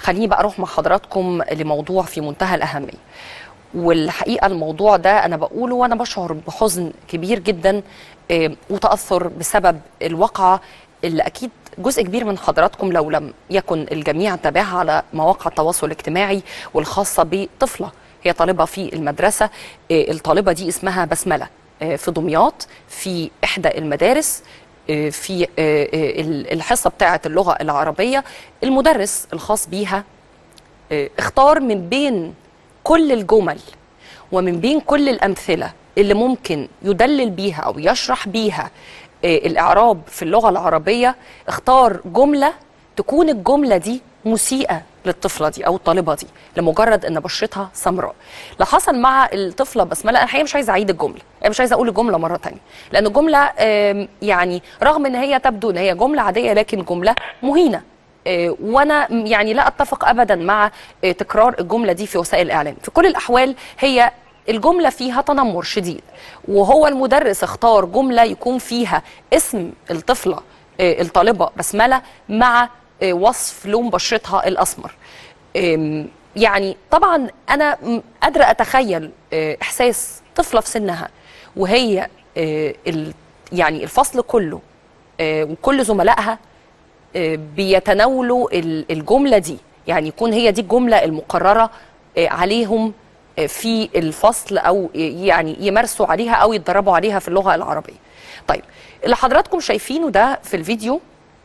خليني بقى اروح مع حضراتكم لموضوع في منتهى الاهميه والحقيقه الموضوع ده انا بقوله وانا بشعر بحزن كبير جدا آه، وتاثر بسبب الواقعه اللي اكيد جزء كبير من حضراتكم لو لم يكن الجميع تابعها على مواقع التواصل الاجتماعي والخاصه بطفله هي طالبه في المدرسه آه، الطالبه دي اسمها بسمله آه، في دمياط في احدى المدارس آه، في آه، آه، الحصه بتاعه اللغه العربيه المدرس الخاص بيها آه، اختار من بين كل الجمل ومن بين كل الأمثلة اللي ممكن يدلل بيها أو يشرح بيها آه، الإعراب في اللغة العربية اختار جملة تكون الجملة دي مسيئة للطفلة دي أو الطالبة دي لمجرد إن بشرتها سمراء اللي حصل مع الطفلة بسملة أنا الحقيقة مش عايزة أعيد الجملة أنا مش عايزة أقول الجملة مرة تانية لأن الجملة آم، يعني رغم إن هي تبدو إن هي جملة عادية لكن جملة مهينة آه، وانا م- يعني لا اتفق ابدا مع آه، تكرار الجمله دي في وسائل الاعلام في كل الاحوال هي الجمله فيها تنمر شديد وهو المدرس اختار جمله يكون فيها اسم الطفله آه، الطالبه بسمله مع آه، وصف لون بشرتها الاسمر آم، يعني طبعا انا م- قادره اتخيل آه، احساس طفله في سنها وهي آه، ال- يعني الفصل كله آه، وكل زملائها آه، بيتناولوا ال- الجمله دي يعني يكون هي دي الجمله المقرره آه، عليهم آه، في الفصل او يعني يمارسوا عليها او يتدربوا عليها في اللغه العربيه. طيب اللي حضراتكم شايفينه ده في الفيديو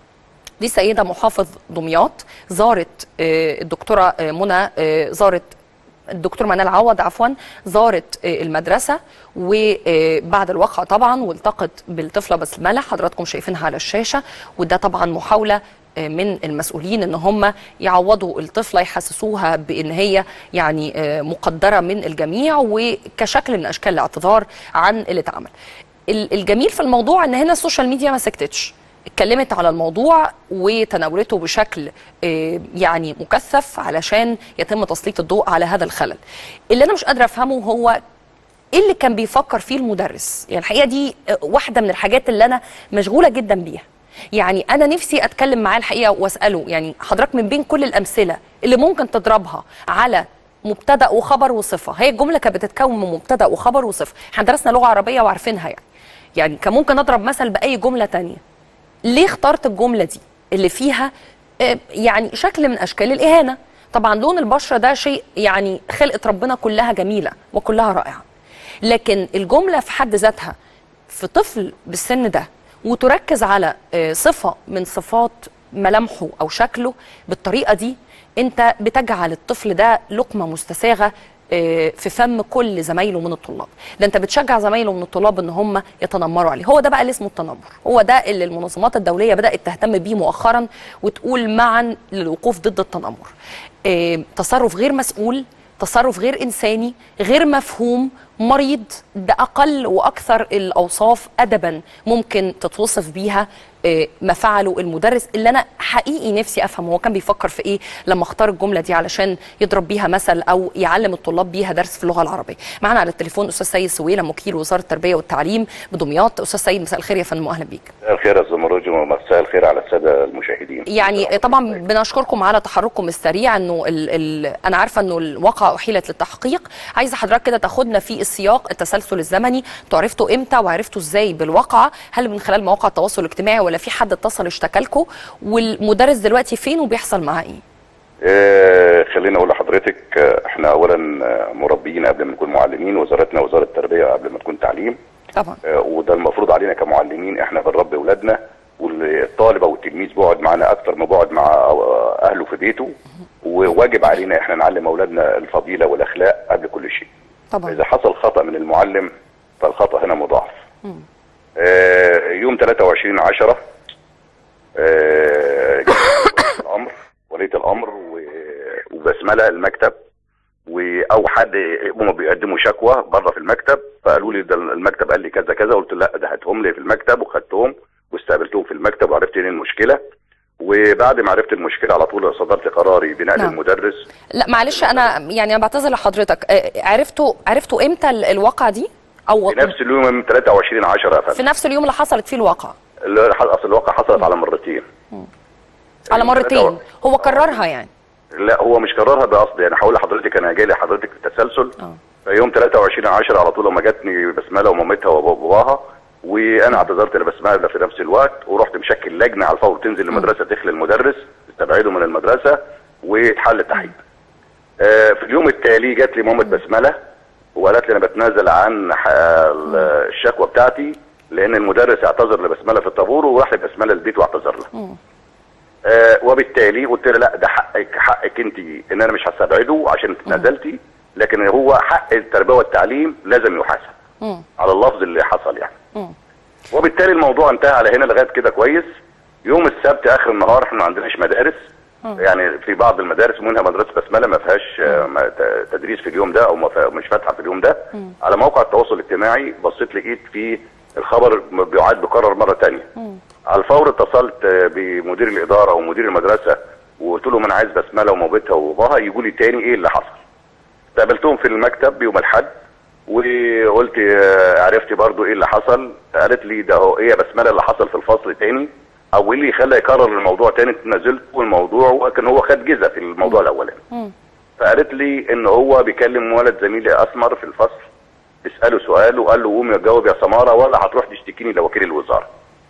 دي سيده محافظ دمياط زارت آه، الدكتوره آه، منى آه، زارت الدكتور منال عوض عفوا زارت آه، المدرسه وبعد الواقعه طبعا والتقت بالطفله بسمله حضراتكم شايفينها على الشاشه وده طبعا محاوله آه، من المسؤولين ان هم يعوضوا الطفله يحسسوها بان هي يعني آه، مقدره من الجميع وكشكل من اشكال الاعتذار عن اللي اتعمل. ال- الجميل في الموضوع ان هنا السوشيال ميديا ما سكتتش اتكلمت على الموضوع وتناولته بشكل آه، يعني مكثف علشان يتم تسليط الضوء على هذا الخلل اللي انا مش قادره افهمه هو ايه اللي كان بيفكر فيه المدرس يعني الحقيقه دي آه، واحده من الحاجات اللي انا مشغوله جدا بيها يعني انا نفسي اتكلم معاه الحقيقه واساله يعني حضرتك من بين كل الامثله اللي ممكن تضربها على مبتدا وخبر وصفه هي الجمله كانت بتتكون من مبتدا وخبر وصفه احنا درسنا لغه عربيه وعارفينها يعني يعني كان ممكن اضرب مثل باي جمله تانية ليه اخترت الجمله دي اللي فيها آه، يعني شكل من اشكال الاهانه طبعا لون البشره ده شيء يعني خلقه ربنا كلها جميله وكلها رائعه لكن الجمله في حد ذاتها في طفل بالسن ده وتركز على آه، صفه من صفات ملامحه او شكله بالطريقه دي انت بتجعل الطفل ده لقمه مستساغه آه، في فم كل زمايله من الطلاب ده انت بتشجع زمايله من الطلاب ان هم يتنمروا عليه هو ده بقى اللي اسمه التنمر هو ده اللي المنظمات الدوليه بدات تهتم بيه مؤخرا وتقول معا للوقوف ضد التنمر آه، تصرف غير مسؤول تصرف غير انساني غير مفهوم مريض ده اقل واكثر الاوصاف ادبا ممكن تتوصف بيها آه، ما فعله المدرس اللي انا حقيقي نفسي افهم هو كان بيفكر في ايه لما اختار الجمله دي علشان يضرب بيها مثل او يعلم الطلاب بيها درس في اللغه العربيه معانا على التليفون استاذ سيد سويلة وكيل وزاره التربيه والتعليم بدمياط استاذ سيد مساء الخير يا فندم واهلا بيك مساء الخير يا زمرد ومساء الخير على الساده المشاهدين يعني طبعا بنشكركم على تحرككم السريع انه ال ال انا عارفه انه الواقعه احيلت للتحقيق عايزه حضرتك كده تاخدنا في السياق التسلسل الزمني انتوا عرفتوا امتى وعرفتوا ازاي بالواقعه هل من خلال مواقع التواصل الاجتماعي ولا في حد اتصل اشتكى لكم والمدرس دلوقتي فين وبيحصل معاه ايه آه خليني اقول لحضرتك آه، احنا اولا آه، مربيين قبل ما نكون معلمين وزارتنا وزاره التربيه قبل ما تكون تعليم طبعا آه، وده المفروض علينا كمعلمين احنا بنربي اولادنا والطالب او التلميذ بيقعد معانا اكتر ما بيقعد مع آه، اهله في بيته وواجب علينا احنا نعلم اولادنا الفضيله والاخلاق قبل كل شيء طبعا اذا حصل خطا من المعلم فالخطا هنا مضاعف آه يوم 23 10 آه الامر وليه الامر و- وبسمله المكتب و- او حد هم بيقدموا شكوى بره في المكتب فقالوا لي ده المكتب قال لي كذا كذا قلت لا ده هاتهم لي في المكتب وخدتهم واستقبلتهم في المكتب وعرفت ايه المشكله وبعد ما عرفت المشكله على طول صدرت قراري بنقل نعم. المدرس لا معلش انا يعني انا بعتذر لحضرتك آه، عرفتوا عرفتوا امتى ال- الواقعه دي او في نفس اليوم من 23 10 يا في فندم نفس اليوم اللي حصلت فيه الواقعه اللي حصل- اصل الواقع حصلت على مرتين على يوم مرتين 23 هو كررها يعني لا هو مش كررها بقصد يعني هقول لحضرتك انا جاي لحضرتك بالتسلسل اه في يوم 23 10 على طول لما جاتني بسمله ومامتها وباباها وانا اعتذرت لبسمله في نفس الوقت ورحت مشكل لجنه على الفور تنزل المدرسه تخلي المدرس تستبعده من المدرسه واتحل التحقيق. آه في اليوم التالي جات لي مامه بسمله وقالت لي انا بتنازل عن ح- ال- الشكوى بتاعتي لان المدرس اعتذر لبسمله في الطابور وراح لبسمله البيت واعتذر لها. آه وبالتالي قلت لها لا ده حقك حقك انت ان انا مش هستبعده عشان تنازلتي لكن هو حق التربيه والتعليم لازم يحاسب مم. على اللفظ اللي حصل يعني مم. وبالتالي الموضوع انتهى على هنا لغايه كده كويس يوم السبت اخر النهار احنا ما عندناش مدارس يعني في بعض المدارس منها مدرسه بسمله ما فيهاش آه، ما- ت- تدريس في اليوم ده او ما فيها- مش فاتحه في اليوم ده على موقع التواصل الاجتماعي بصيت لقيت في الخبر م- بيعاد بكرر مره تانية على الفور اتصلت آه، بمدير الاداره او مدير المدرسه وقلت لهم انا عايز بسمله ومامتها وباباها يجوا لي تاني ايه اللي حصل قابلتهم في المكتب يوم الاحد وقلت آه، عرفت برضو ايه اللي حصل قالت لي ده هو ايه يا بسمله اللي حصل في الفصل تاني او ايه اللي خلى يكرر الموضوع تاني نزلت الموضوع وكان هو خد جزء في الموضوع الاولاني مم. فقالت لي ان هو بيكلم ولد زميلي اسمر في الفصل بيساله سؤال وقال له قوم جاوب يا سماره ولا هتروح تشتكيني لوكيل الوزاره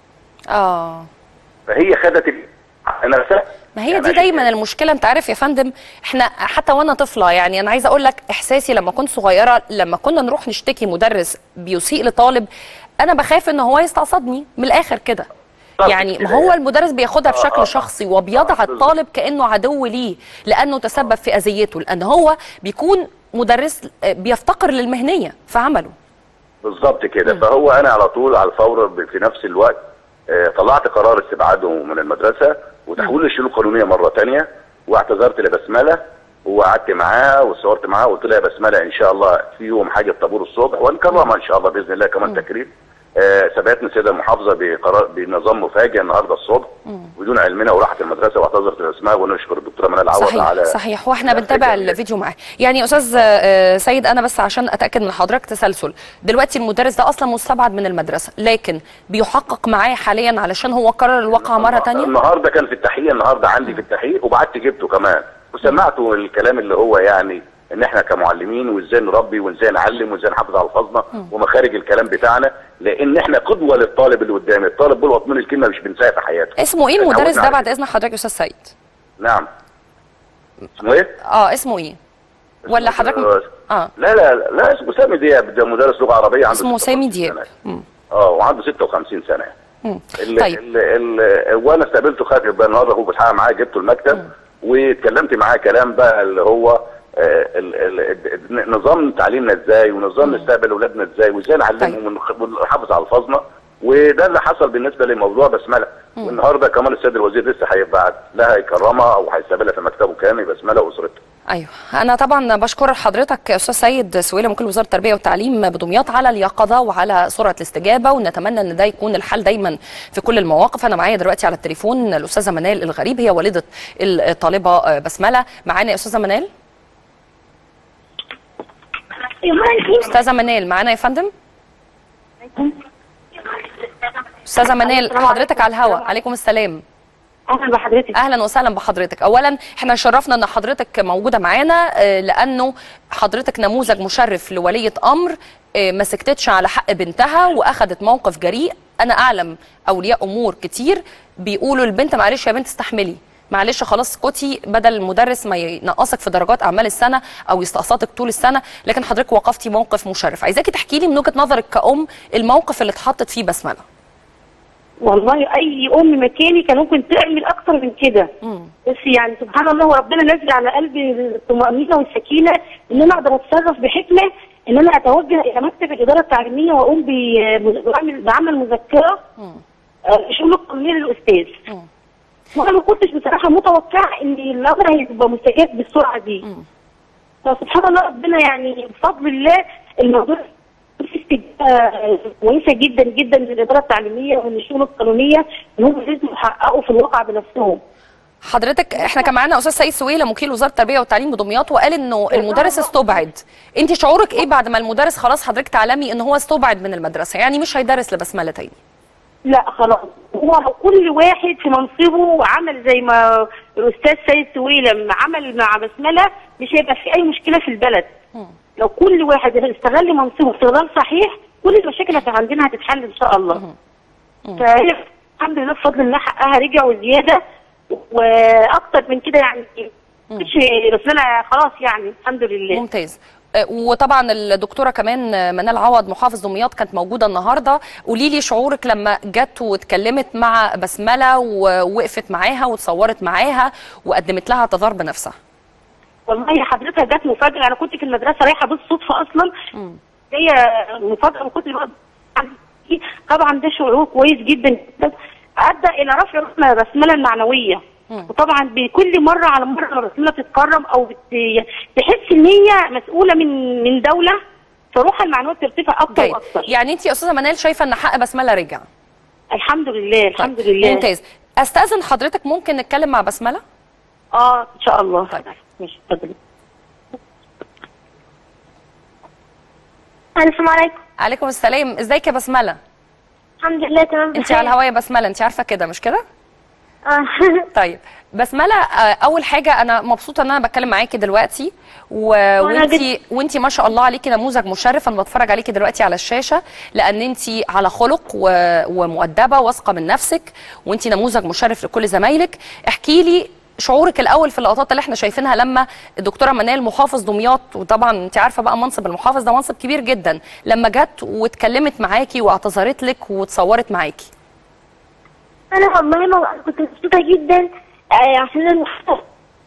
اه فهي خدت ال- نفسها ما هي دي دايما المشكله انت عارف يا فندم احنا حتى وانا طفله يعني انا عايزه اقول لك احساسي لما كنت صغيره لما كنا نروح نشتكي مدرس بيسيء لطالب انا بخاف ان هو يستقصدني من الاخر كده بالظبط يعني كده ما هو يعني. المدرس بياخدها آه، بشكل آه. شخصي وبيضع آه، بالظبط. الطالب كانه عدو ليه لانه تسبب في اذيته لان هو بيكون مدرس آه، بيفتقر للمهنيه في عمله بالظبط كده فهو انا على طول على الفور ب- في نفس الوقت آه، طلعت قرار استبعاده من المدرسه وتحويل الشؤون القانونيه مره تانية واعتذرت لبسمله وقعدت معاها وصورت معاها وقلت لها يا بسمله ان شاء الله في يوم حاجه طابور الصبح ونكرمها ان شاء الله باذن الله كمان تكريم آه، ثبتنا السيده المحافظه بقرار بنظام مفاجئ النهارده الصبح بدون علمنا وراحت المدرسه واعتذرت لاسماء ونشكر الدكتوره منال عوض صحيح على صحيح واحنا على بنتابع الفكرة دي. الفيديو معاه يعني استاذ آه، سيد انا بس عشان اتاكد من حضرتك تسلسل دلوقتي المدرس ده اصلا مستبعد من المدرسه لكن بيحقق معاه حاليا علشان هو كرر الواقعه مره تانية النهارده كان في التحقيق النهارده عندي في التحقيق وبعت جبته كمان وسمعته الكلام اللي هو يعني ان احنا كمعلمين وازاي نربي وازاي نعلم وازاي نحافظ على الفاظنا ومخارج الكلام بتاعنا لان احنا قدوه للطالب اللي قدامي الطالب بلغط من الكلمه مش بنساها في حياته اسمه ايه اتعودنا المدرس ده على بعد كده. اذن حضرتك يا استاذ سيد نعم اسمه ايه؟ اه اسمه ايه ولا حضرتك م... اه لا لا لا اسمه سامي دياب ده مدرس لغه عربيه عنده اسمه 56 سامي دياب سنة. مم. اه وعنده 56 سنه مم. ال طيب. ال ال وانا استقبلته خدت بقى النهارده هو بتحقق معاه جبته المكتب واتكلمت معاه كلام بقى اللي هو آه، ال- ال- ال- نظام تعليمنا ازاي ونظام نستقبل اولادنا ازاي وازاي نعلمهم طيب. ونخ- ونحافظ على الفاظنا وده اللي حصل بالنسبه لموضوع بسمله والنهارده كمان السيد الوزير لسه هيبعت لها يكرمها او هيستقبلها في مكتبه كامل بسمله واسرتها ايوه انا طبعا بشكر حضرتك يا استاذ سيد سويلم وكيل وزاره التربيه والتعليم بدمياط على اليقظه وعلى سرعه الاستجابه ونتمنى ان ده يكون الحل دايما في كل المواقف انا معايا دلوقتي على التليفون الاستاذه منال الغريب هي والده الطالبه بسمله معانا يا استاذه منال استاذه منال معانا يا فندم استاذه منال حضرتك على الهواء عليكم السلام اهلا بحضرتك اهلا وسهلا بحضرتك اولا احنا شرفنا ان حضرتك موجوده معانا آه، لانه حضرتك نموذج مشرف لوليه امر آه، ما سكتتش على حق بنتها واخذت موقف جريء انا اعلم اولياء امور كتير بيقولوا البنت معلش يا بنت استحملي معلش خلاص اسكتي بدل المدرس ما ينقصك في درجات اعمال السنه او يستقصدك طول السنه لكن حضرتك وقفتي موقف مشرف عايزاكي تحكي لي من وجهه نظرك كأم الموقف اللي اتحطت فيه بسمله والله اي ام مكاني كان ممكن تعمل اكتر من كده مم. بس يعني سبحان الله وربنا نزل على قلبي الطمانينه والسكينه ان انا اقدر اتصرف بحكمه ان انا اتوجه الى مكتب الاداره التعليميه واقوم ب- بعمل بعمل مذكره مم. آه، شؤون القانونيه للاستاذ مم. وانا ما كنتش بصراحه متوقعه ان الامر هيبقى مستجاب بالسرعه دي مم. فسبحان الله ربنا يعني بفضل الله الموضوع في استجابه كويسه جدا جدا من الاداره التعليميه ومن الشؤون القانونيه ان هم لازم يحققوا في الواقع بنفسهم. حضرتك احنا كان معانا استاذ سيد سويلم وكيل وزاره التربيه والتعليم بدمياط وقال انه المدرس استبعد انت شعورك ايه بعد ما المدرس خلاص حضرتك تعلمي ان هو استبعد من المدرسه يعني مش هيدرس لبسمله تاني لا خلاص هو لو كل واحد في منصبه عمل زي ما الاستاذ سيد سويلم عمل مع بسمله مش هيبقى في اي مشكله في البلد لو كل واحد استغل منصبه استغلال صحيح كل المشاكل اللي عندنا هتتحل ان شاء الله فهي الحمد لله بفضل الله حقها رجع وزياده واكتر من كده يعني مش رسالة خلاص يعني الحمد لله ممتاز آه، وطبعا الدكتوره كمان آه، منال عوض محافظ دمياط كانت موجوده النهارده قولي لي شعورك لما جت واتكلمت مع بسمله ووقفت معاها وتصورت معاها وقدمت لها اعتذار بنفسها والله حضرتك جت مفاجاه انا كنت في المدرسه رايحه بالصدفه اصلا هي مفاجاه وكنت بقى طبعا ده شعور كويس جدا جدا ادى الى رفع رسمه بسمله المعنويه وطبعا بكل مره على مره بسمله تتكرم او بت- تحس ان هي مسؤوله من من دوله فروحها المعنويه بترتفع اكتر جيد. واكتر يعني انت يا استاذه منال شايفه ان حق بسمله رجع الحمد لله الحمد طيب، لله ممتاز استاذن حضرتك ممكن نتكلم مع بسمله اه ان شاء الله طيب. ماشي اتفضلي السلام عليكم عليكم السلام ازيك يا بسمله الحمد لله تمام انت على الهواء يا بسمله انت عارفه كده مش كده اه طيب بسمله آه، اول حاجه انا مبسوطه ان انا بتكلم معاكي دلوقتي و... وانتي وانتي ما شاء الله عليكي نموذج مشرف انا بتفرج عليكي دلوقتي على الشاشه لان انتي على خلق و... ومؤدبه واثقه من نفسك وانتي نموذج مشرف لكل زمايلك احكي لي شعورك الاول في اللقطات اللي احنا شايفينها لما الدكتوره منال محافظ دمياط وطبعا انت عارفه بقى منصب المحافظ ده منصب كبير جدا لما جت واتكلمت معاكي واعتذرت لك وتصورت معاكي انا والله ما كنت مبسوطه جدا آه، عشان المحافظه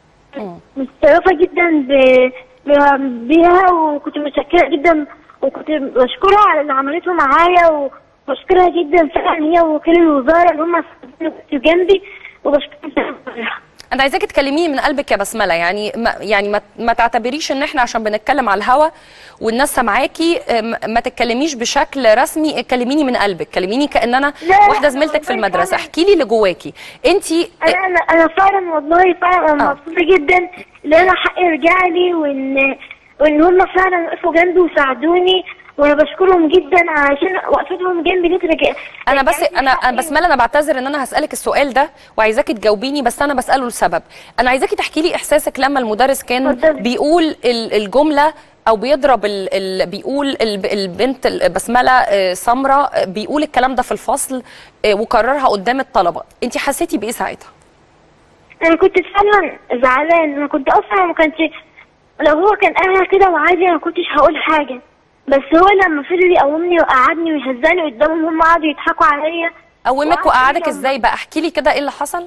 متشرفه جدا ب- ب- بيها وكنت متشكره جدا وكنت بشكرها على اللي عملته معايا وبشكرها جدا فعلا هي وكيل الوزاره اللي هم كانوا جنبي وبشكرها انا عايزاكي تكلميني من قلبك يا بسمله يعني ما يعني ما, ما تعتبريش ان احنا عشان بنتكلم على الهوا والناس سامعاكي ام، ما تتكلميش بشكل رسمي كلميني من قلبك كلميني كان انا لا، واحده زميلتك في والله المدرسه فعلا. احكي لي اللي جواكي انت انا انا انا فعلا والله فعلا انا آه. مبسوطه جدا ان انا حقي رجع لي وان وان هم فعلا وقفوا جنبي وساعدوني وانا بشكرهم جدا عشان وقفتهم جنبي دي رجع انا بس رجعت لي انا انا حقي. بسمله انا بعتذر ان انا هسالك السؤال ده وعايزاكي تجاوبيني بس انا بساله لسبب انا عايزاكي تحكي لي احساسك لما المدرس كان اتفضلي. بيقول ال- الجمله او بيضرب ال ال بيقول ال البنت البسمله آه، سمره آه، بيقول الكلام ده في الفصل آه، وكررها قدام الطلبه انت حسيتي بايه ساعتها انا كنت فعلا زعلان انا كنت اصلا ما كانش لو هو كان قاعد كده وعادي انا ما كنتش هقول حاجه بس هو لما فضل يقومني وقعدني ويهزني قدامهم هم قعدوا يضحكوا عليا قومك وقعد وقعدك يقول ازاي بقى احكي لي كده ايه اللي حصل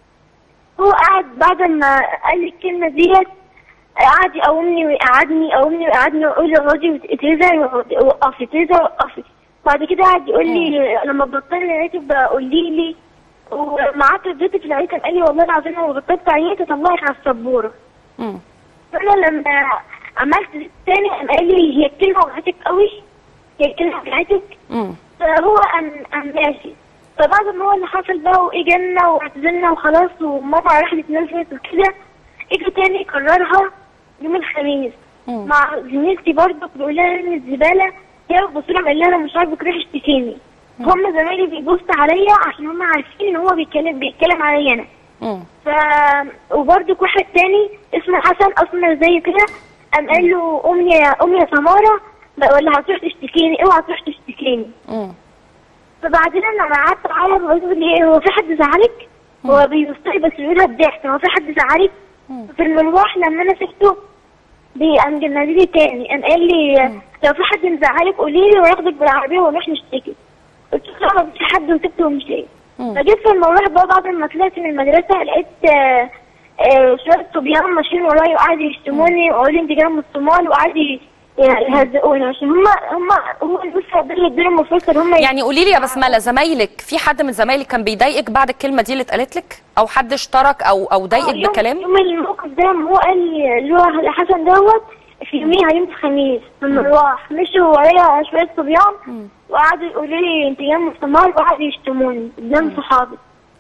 هو قعد بعد ما قال لي الكلمة ديت قعد يقومني ويقعدني يقومني ويقعدني ويقول لي اقعدي تيزا وقفي تيزا وقفي بعد كده قعد يقول لي لما بطلت عيتك بقى قولي لي ولما قعدت اديتك في العيد كان قال لي والله العظيم لو بطلت عيني تطلعك على السبورة مم. فانا لما عملت ده تاني قام قال لي هي الكلمة وجعتك قوي هي الكلمة وجعتك مم. فهو قام قام ماشي فبعد ما هو اللي حصل بقى واجلنا واعتزلنا وخلاص وماما راحت اتنفست وكده اجى تاني كررها يوم الخميس مم. مع زميلتي برضه بيقول لها ارمي الزباله هي بتبص لها قال لها انا مش عارفه تروحي اشتكيني هم زمايلي بيبصوا عليا عشان هم عارفين ان هو بيتكلم بيتكلم عليا انا مم. ف وبرضه واحد تاني اسمه حسن اسمر زي كده قام قال له امي يا امي يا سماره بقى ولا هتروح تشتكيني اوعى تروح تشتكيني مم. فبعدين لما قعدت اعيط بقول لي هو في حد زعلك؟ هو بيبصلي بس بيقولها بضحك هو في حد زعلك؟ في المروح لما انا سبته بي- قام جنادي لي تاني قام قال لي لو في حد مزعلك قولي لي وياخدك بالعربيه ونروح نشتكي قلت له لا مفيش حد وسبته ومشيت مم. فجيت في المروح بقى بعد ما طلعت من المدرسه لقيت آه، آه، شويه صبيان ماشيين ورايا وقعدوا يشتموني ويقولوا لي انت جايه من الصومال وقعدوا يهزقوني عشان هم هم هم لسه ده اللي اديلهم الفرصه ان هم يعني قولي لي يا بسمله زمايلك في حد من زمايلك كان بيضايقك بعد الكلمه دي اللي اتقالت لك او حد اشترك او او ضايقك يوم- بكلام يوم الموقف ده لما هو قال لي اللي هو حسن دوت في يوميها يوم الخميس في المروح مشوا ورايا شويه صبيان وقعدوا يقولوا لي انت جايه من الصومال وقعدوا يشتموني قدام صحابي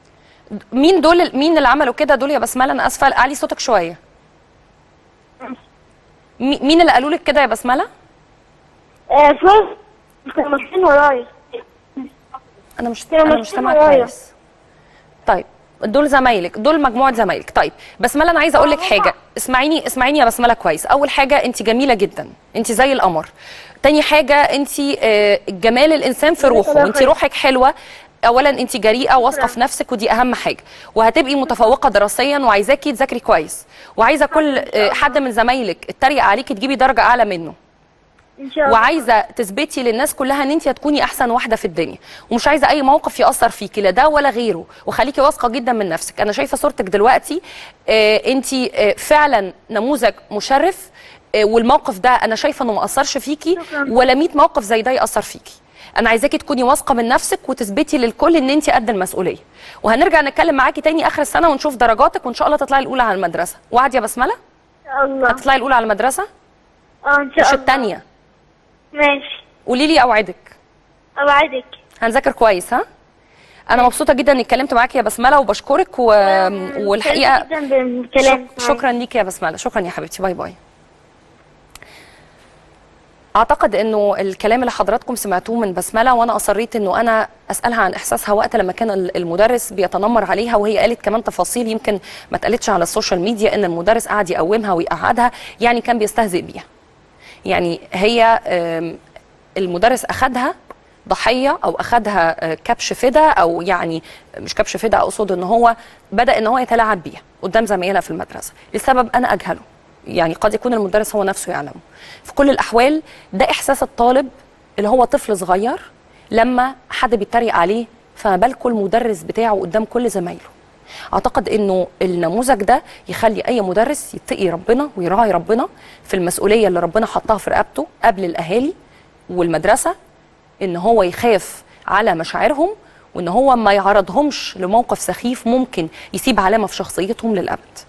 مين دول مين اللي عملوا كده دول يا بسمله انا اسفه اعلي صوتك شويه مي- مين اللي قالوا لك كده يا بسمله آه شويه كانوا ماشيين ورايا انا مش هي انا مش مش سامعك ورايا. كويس طيب دول زمايلك دول مجموعه زمايلك طيب بسمله انا عايزه اقول لك آه، حاجه اسمعيني اسمعيني يا بسمله كويس اول حاجه انت جميله جدا انت زي القمر تاني حاجه انت آه، جمال الانسان في روحه الله وانت خير. روحك حلوه اولا انت جريئه واثقه في نفسك ودي اهم حاجه وهتبقي متفوقه دراسيا وعايزاكي تذاكري كويس وعايزه كل آه، حد من زمايلك اتريق عليكي تجيبي درجه اعلى منه ان شاء الله وعايزه تثبتي للناس كلها ان انت هتكوني احسن واحده في الدنيا ومش عايزه اي موقف ياثر فيكي لا ده ولا غيره وخليكي واثقه جدا من نفسك انا شايفه صورتك دلوقتي آه انت آه فعلا نموذج مشرف آه والموقف ده انا شايفه انه ما اثرش فيكي شكراً. ولا 100 موقف زي ده ياثر فيكي انا عايزاكي تكوني واثقه من نفسك وتثبتي للكل ان انت قد المسؤوليه وهنرجع نتكلم معاكي تاني اخر السنه ونشوف درجاتك وان شاء الله تطلعي الاولى على المدرسه وعد يا بسمله ان شاء الله هتطلعي الاولى على المدرسه اه ان شاء مش الله الثانيه ماشي قولي لي اوعدك اوعدك هنذاكر كويس ها انا مبسوطه جدا اني اتكلمت معاكي يا بسمله وبشكرك و... والحقيقه جدا بالكلام شك... شكرا ليكي يا بسمله شكرا يا حبيبتي باي باي اعتقد انه الكلام اللي حضراتكم سمعتوه من بسمله وانا اصريت انه انا اسالها عن احساسها وقت لما كان ال- المدرس بيتنمر عليها وهي قالت كمان تفاصيل يمكن ما اتقالتش على السوشيال ميديا ان المدرس قعد يقومها ويقعدها يعني كان بيستهزئ بيها يعني هي آم، المدرس اخدها ضحيه او اخدها آه، كبش فدا او يعني مش كبش فدا اقصد ان هو بدا ان هو يتلاعب بيها قدام زمايلها في المدرسه لسبب انا اجهله يعني قد يكون المدرس هو نفسه يعلمه في كل الاحوال ده احساس الطالب اللي هو طفل صغير لما حد بيتريق عليه فما بالكم المدرس بتاعه قدام كل زمايله اعتقد انه النموذج ده يخلي اي مدرس يتقي ربنا ويراعي ربنا في المسؤوليه اللي ربنا حطها في رقبته قبل الاهالي والمدرسه ان هو يخاف على مشاعرهم وان هو ما يعرضهمش لموقف سخيف ممكن يسيب علامه في شخصيتهم للابد